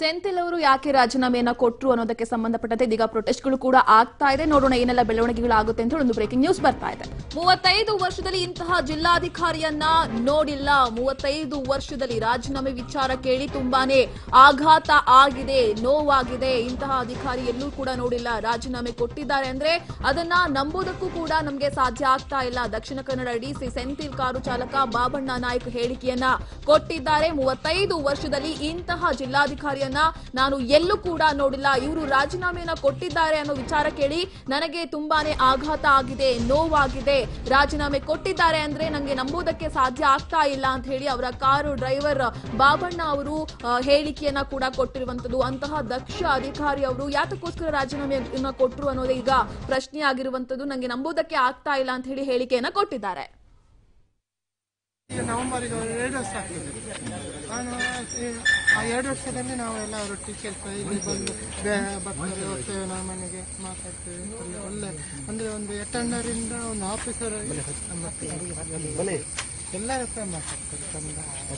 ಸೆಂಥಿಲ್ ಅವರು ಯಾಕೆ ರಾಜೀನಾಮೆಯನ್ನ ಕೊಟ್ರು ಅನ್ನೋದಕ್ಕೆ ಸಂಬಂಧಪಟ್ಟಂತೆ ಇದೀಗ ಪ್ರೊಟೆಸ್ಟ್ಗಳು ಕೂಡ ಆಗ್ತಾ ಇದೆ ನೋಡೋಣ ಏನೆಲ್ಲ ಬೆಳವಣಿಗೆಗಳಾಗುತ್ತೆ ಅಂತ ಹೇಳಿ ಒಂದು ಬ್ರೇಕಿಂಗ್ ನ್ಯೂಸ್ ಬರ್ತಾ ಇದೆ ಮೂವತ್ತೈದು ವರ್ಷದಲ್ಲಿ ಇಂತಹ ಜಿಲ್ಲಾಧಿಕಾರಿಯನ್ನ ನೋಡಿಲ್ಲ ಮೂವತ್ತೈದು ವರ್ಷದಲ್ಲಿ ರಾಜೀನಾಮೆ ವಿಚಾರ ಕೇಳಿ ತುಂಬಾನೇ ಆಘಾತ ಆಗಿದೆ ನೋವಾಗಿದೆ ಇಂತಹ ಅಧಿಕಾರಿ ಎಲ್ಲೂ ಕೂಡ ನೋಡಿಲ್ಲ ರಾಜೀನಾಮೆ ಕೊಟ್ಟಿದ್ದಾರೆ ಅಂದ್ರೆ ಅದನ್ನ ನಂಬೋದಕ್ಕೂ ಕೂಡ ನಮಗೆ ಸಾಧ್ಯ ಆಗ್ತಾ ಇಲ್ಲ ದಕ್ಷಿಣ ಕನ್ನಡ ಡಿಸಿ ಸೆಂಥಿಲ್ ಕಾರು ಚಾಲಕ ಬಾಬಣ್ಣ ನಾಯ್ಕ್ ಹೇಳಿಕೆಯನ್ನ ಕೊಟ್ಟಿದ್ದಾರೆ ಮೂವತ್ತೈದು ವರ್ಷದಲ್ಲಿ ಇಂತಹ ಜಿಲ್ಲಾಧಿಕಾರಿಯನ್ನ ನಾನು ಎಲ್ಲೂ ಕೂಡ ನೋಡಿಲ್ಲ ಇವರು ರಾಜೀನಾಮೆಯನ್ನ ಕೊಟ್ಟಿದ್ದಾರೆ ಅನ್ನೋ ವಿಚಾರ ಕೇಳಿ ನನಗೆ ತುಂಬಾನೇ ಆಘಾತ ಆಗಿದೆ ನೋವಾಗಿದೆ ರಾಜೀನಾಮೆ ಕೊಟ್ಟಿದ್ದಾರೆ ಅಂದ್ರೆ ನಂಗೆ ನಂಬುವುದಕ್ಕೆ ಸಾಧ್ಯ ಆಗ್ತಾ ಇಲ್ಲ ಅಂತ ಹೇಳಿ ಅವರ ಕಾರು ಡ್ರೈವರ್ ಬಾಬಣ್ಣ ಅವರು ಆ, ಹೇಳಿಕೆಯನ್ನ ಕೂಡ ಕೊಟ್ಟಿರುವಂತದ್ದು ಅಂತಹ ದಕ್ಷ ಅಧಿಕಾರಿ ಅವರು ಯಾತಕ್ಕೋಸ್ಕರ ರಾಜೀನಾಮೆಯನ್ನ ಕೊಟ್ಟರು ಅನ್ನೋದೇ ಈಗ ಪ್ರಶ್ನೆ ಆಗಿರುವಂತದ್ದು ನಂಗೆ ನಂಬುವುದಕ್ಕೆ ಆಗ್ತಾ ಇಲ್ಲ ಅಂತ ಹೇಳಿ ಹೇಳಿಕೆಯನ್ನ ಕೊಟ್ಟಿದ್ದಾರೆ ಈಗ ನವೆಂಬರಿಗೆ ಅವರು ಎರಡು ವರ್ಷ ಆಗ್ತದೆ ನಾನು ಈ- ಆ ಎರಡು ವರ್ಷದಲ್ಲಿ ನಾವೆಲ್ಲ ಅವರೊಟ್ಟಿಗೆ ಕೆಲಸ ಇಲ್ಲಿ ಬಂದು ಬೇ- ಬರ್ತಾರೆ ಹೊಟ್ಟೆ ನಮ್ಮ ಮನೆಗೆ ಮಾತಾಡ್ತೇವೆ ಒಳ್ಳೆ ಒಳ್ಳೆ ಅಂದ್ರೆ ಒಂದು ಅಟೆಂಡರಿಂದ ಒಂದು ಆಫೀಸರ್ ಎಲ್ಲರ ಹತ್ರ ಮಾತಾಡ್ತಾರೆ ಚಂದ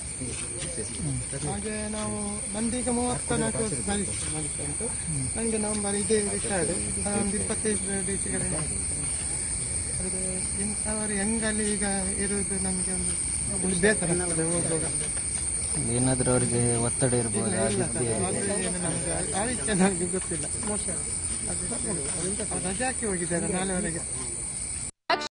ಹಾಗೆ ನಾವು ನಂದೀಗ ಮೂವತ್ತ ನಾಲ್ಕು ವರ್ಷ ಪರೀಕ್ಷೆ ಮಾಡಿಕೊಂಡು ನನಗೆ ನವೆಂಬರ್ ಇದೇ ರಿಟೈರ್ಡ್ ಒಂದು ಇಪ್ಪತ್ತೈದು ಡೇಸ್ಗಳಲ್ಲಿ ಆದರೆ ಇಂಥವರು ಹೆಂಗಲ್ಲಿ ಈಗ ಇರುವುದು ನಮಗೆ ಒಂದು ಒಂದು ಬೇಸರ ಆಗ್ತದೆ ಹೋಗುವಾಗ ಏನಾದ್ರೂ ಅವ್ರಿಗೆ ಒತ್ತಡ ಇರ್ಬೋದು ಅದು ಏನು ನಮ್ಗೆ ಆ ರೀತಿ ನನಗೆ ಗೊತ್ತಿಲ್ಲ ಅದು ರಜೆ ಹಾಕಿ ಹೋಗಿದ್ದಾರೆ ನಾಳೆವರೆಗೆ